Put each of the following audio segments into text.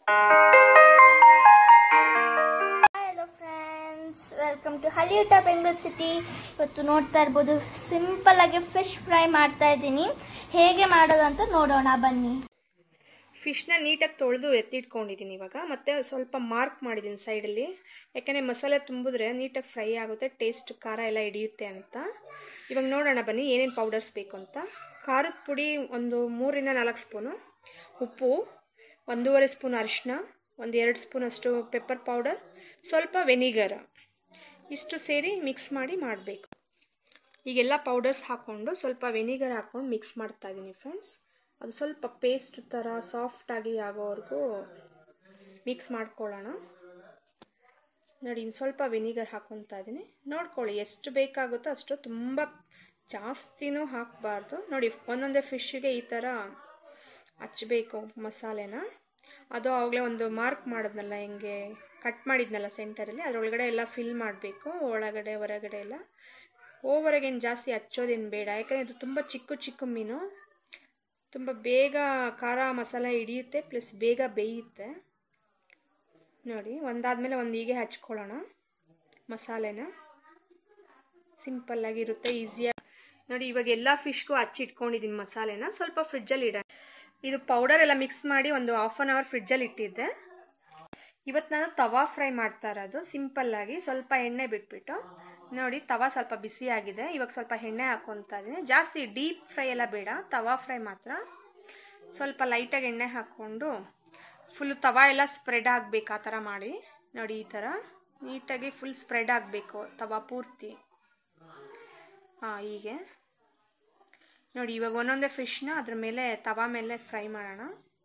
hello friends welcome to ಹಲಿಯೂಟ Bengaluru city ಇವತ್ತು ನೋಡ್ತಾ ಇರ್ಬೋದು ಸಿಂಪಲ್ ಆಗಿ ಫಿಶ್ ಫ್ರೈ ಮಾಡ್ತಾ ಇದ್ದೀನಿ ಹೇಗೆ ಮಾಡೋದು ಅಂತ ನೋಡೋಣ ಬನ್ನಿ ಫಿಶ್ನ ನೀಟಾಗಿ ತೊಳೆದು ಎತ್ತಿಟ್ಕೊಂಡಿದ್ದೀನಿ ಇವಾಗ ಮತ್ತು ಸ್ವಲ್ಪ ಮಾರ್ಕ್ ಮಾಡಿದ್ದೀನಿ ಸೈಡಲ್ಲಿ ಯಾಕೆಂದರೆ ಮಸಾಲೆ ತುಂಬಿದ್ರೆ ನೀಟಾಗಿ ಫ್ರೈ ಆಗುತ್ತೆ ಟೇಸ್ಟ್ ಖಾರ ಎಲ್ಲ ಹಿಡಿಯುತ್ತೆ ಅಂತ ಇವಾಗ ನೋಡೋಣ ಬನ್ನಿ ಏನೇನು ಪೌಡರ್ಸ್ ಬೇಕು ಅಂತ ಖಾರದ ಪುಡಿ ಒಂದು ಮೂರಿಂದ ನಾಲ್ಕು ಸ್ಪೂನು ಉಪ್ಪು ಒಂದೂವರೆ ಸ್ಪೂನ್ ಅರಿಶಿನ ಒಂದು ಎರಡು ಸ್ಪೂನ್ ಅಷ್ಟು ಪೆಪ್ಪರ್ ಪೌಡರ್ ಸ್ವಲ್ಪ ವೆನಿಗರ್ ಇಷ್ಟು ಸೇರಿ ಮಿಕ್ಸ್ ಮಾಡಿ ಮಾಡಬೇಕು ಈಗೆಲ್ಲ ಪೌಡರ್ಸ್ ಹಾಕ್ಕೊಂಡು ಸ್ವಲ್ಪ ವೆನಿಗರ್ ಹಾಕ್ಕೊಂಡು ಮಿಕ್ಸ್ ಮಾಡ್ತಾ ಇದ್ದೀನಿ ಫ್ರೆಂಡ್ಸ್ ಅದು ಸ್ವಲ್ಪ ಪೇಸ್ಟ್ ಥರ ಸಾಫ್ಟಾಗಿ ಆಗೋವರೆಗೂ ಮಿಕ್ಸ್ ಮಾಡ್ಕೊಳ್ಳೋಣ ನೋಡಿ ಇನ್ನು ಸ್ವಲ್ಪ ವೆನಿಗರ್ ಹಾಕ್ಕೊತಾ ಇದ್ದೀನಿ ನೋಡ್ಕೊಳ್ಳಿ ಎಷ್ಟು ಬೇಕಾಗುತ್ತೋ ಅಷ್ಟು ತುಂಬ ಜಾಸ್ತಿನೂ ಹಾಕಬಾರ್ದು ನೋಡಿ ಒಂದೊಂದೇ ಫಿಶ್ಶಿಗೆ ಈ ಥರ ಹಚ್ಚಬೇಕು ಮಸಾಲೆನ ಅದು ಆವಾಗಲೇ ಒಂದು ಮಾರ್ಕ್ ಮಾಡಿದ್ನಲ್ಲ ಹಿಂಗೆ ಕಟ್ ಮಾಡಿದ್ನಲ್ಲ ಸೆಂಟರಲ್ಲಿ ಅದರೊಳಗಡೆ ಎಲ್ಲ ಫಿಲ್ ಮಾಡಬೇಕು ಒಳಗಡೆ ಹೊರಗಡೆ ಎಲ್ಲ ಓವರಾಗೇನು ಜಾಸ್ತಿ ಹಚ್ಚೋದೇನು ಬೇಡ ಯಾಕಂದರೆ ಇದು ತುಂಬ ಚಿಕ್ಕ ಚಿಕ್ಕ ಮೀನು ತುಂಬ ಬೇಗ ಖಾರ ಮಸಾಲೆ ಹಿಡಿಯುತ್ತೆ ಪ್ಲಸ್ ಬೇಗ ಬೇಯುತ್ತೆ ನೋಡಿ ಒಂದಾದಮೇಲೆ ಒಂದು ಹೀಗೆ ಹಚ್ಕೊಳ್ಳೋಣ ಮಸಾಲೆನ ಸಿಂಪಲ್ಲಾಗಿರುತ್ತೆ ಈಸಿಯಾಗಿ ನೋಡಿ ಇವಾಗ ಎಲ್ಲ ಫಿಶ್ಗೂ ಹಚ್ಚಿಟ್ಕೊಂಡಿದ್ದೀನಿ ಮಸಾಲೆನ ಸ್ವಲ್ಪ ಫ್ರಿಜ್ಜಲ್ಲಿ ಇಡೋಣ ಇದು ಪೌಡರ್ ಎಲ್ಲ ಮಿಕ್ಸ್ ಮಾಡಿ ಒಂದು ಹಾಫ್ ಆನ್ ಅವರ್ ಫ್ರಿಜ್ಜಲ್ಲಿ ಇಟ್ಟಿದ್ದೆ ಇವತ್ತು ನಾನು ತವಾ ಫ್ರೈ ಮಾಡ್ತಾ ಇರೋದು ಸಿಂಪಲ್ಲಾಗಿ ಸ್ವಲ್ಪ ಎಣ್ಣೆ ಬಿಟ್ಬಿಟ್ಟು ನೋಡಿ ತವಾ ಸ್ವಲ್ಪ ಬಿಸಿ ಆಗಿದೆ ಇವಾಗ ಸ್ವಲ್ಪ ಎಣ್ಣೆ ಹಾಕ್ಕೊತಾ ಇದ್ದೀನಿ ಜಾಸ್ತಿ ಡೀಪ್ ಫ್ರೈ ಎಲ್ಲ ಬೇಡ ತವಾ ಫ್ರೈ ಮಾತ್ರ ಸ್ವಲ್ಪ ಲೈಟಾಗಿ ಎಣ್ಣೆ ಹಾಕ್ಕೊಂಡು ಫುಲ್ಲು ತವಾ ಎಲ್ಲ ಸ್ಪ್ರೆಡ್ ಆಗಬೇಕು ಆ ಥರ ಮಾಡಿ ನೋಡಿ ಈ ಥರ ನೀಟಾಗಿ ಫುಲ್ ಸ್ಪ್ರೆಡ್ ಆಗಬೇಕು ತವಾ ಪೂರ್ತಿ ಹಾಂ ಹೀಗೆ ನೋಡಿ ಇವಾಗ ಒಂದೊಂದೇ ಫಿಶ್ನ ಅದ್ರ ಮೇಲೆ ತವಾ ಮೇಲೆ ಫ್ರೈ ಮಾಡೋಣ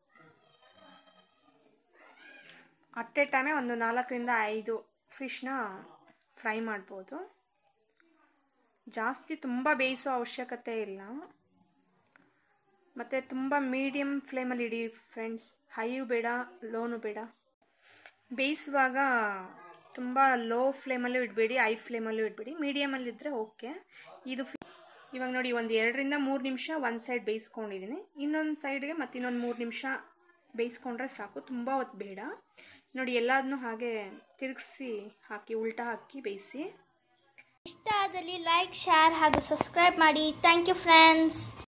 ಅಟ್ ಎ ಟೈಮೇ ಒಂದು ನಾಲ್ಕರಿಂದ ಐದು ಫಿಶ್ನ ಫ್ರೈ ಮಾಡ್ಬೋದು ಜಾಸ್ತಿ ತುಂಬ ಬೇಯಿಸೋ ಅವಶ್ಯಕತೆ ಇಲ್ಲ ಮತ್ತು ತುಂಬ ಮೀಡಿಯಮ್ ಫ್ಲೇಮಲ್ಲಿ ಇಡಿ ಫ್ರೆಂಡ್ಸ್ ಹೈಯೂ ಬೇಡ ಲೋನು ಬೇಡ ಬೇಯಿಸುವಾಗ ತುಂಬ ಲೋ ಫ್ಲೇಮಲ್ಲೂ ಇಡಬೇಡಿ ಹೈ ಫ್ಲೇಮಲ್ಲೂ ಇಡಬೇಡಿ ಮೀಡಿಯಮಲ್ಲಿದ್ದರೆ ಓಕೆ ಇದು ಇವಾಗ ನೋಡಿ ಒಂದು ಎರಡರಿಂದ ಮೂರು ನಿಮಿಷ ಒಂದು ಸೈಡ್ ಬೇಯಿಸ್ಕೊಂಡಿದ್ದೀನಿ ಇನ್ನೊಂದು ಸೈಡ್ಗೆ ಮತ್ತು ಇನ್ನೊಂದು ಮೂರು ನಿಮಿಷ ಬೇಯಿಸ್ಕೊಂಡ್ರೆ ಸಾಕು ತುಂಬ ಹೊತ್ತು ಬೇಡ ನೋಡಿ ಎಲ್ಲದನ್ನೂ ಹಾಗೆ ತಿರುಗಿಸಿ ಹಾಕಿ ಉಲ್ಟಾ ಹಾಕಿ ಬೇಯಿಸಿ ಇಷ್ಟ ಆದಲ್ಲಿ ಲೈಕ್ ಶೇರ್ ಹಾಗೂ ಸಬ್ಸ್ಕ್ರೈಬ್ ಮಾಡಿ ಥ್ಯಾಂಕ್ ಯು ಫ್ರೆಂಡ್ಸ್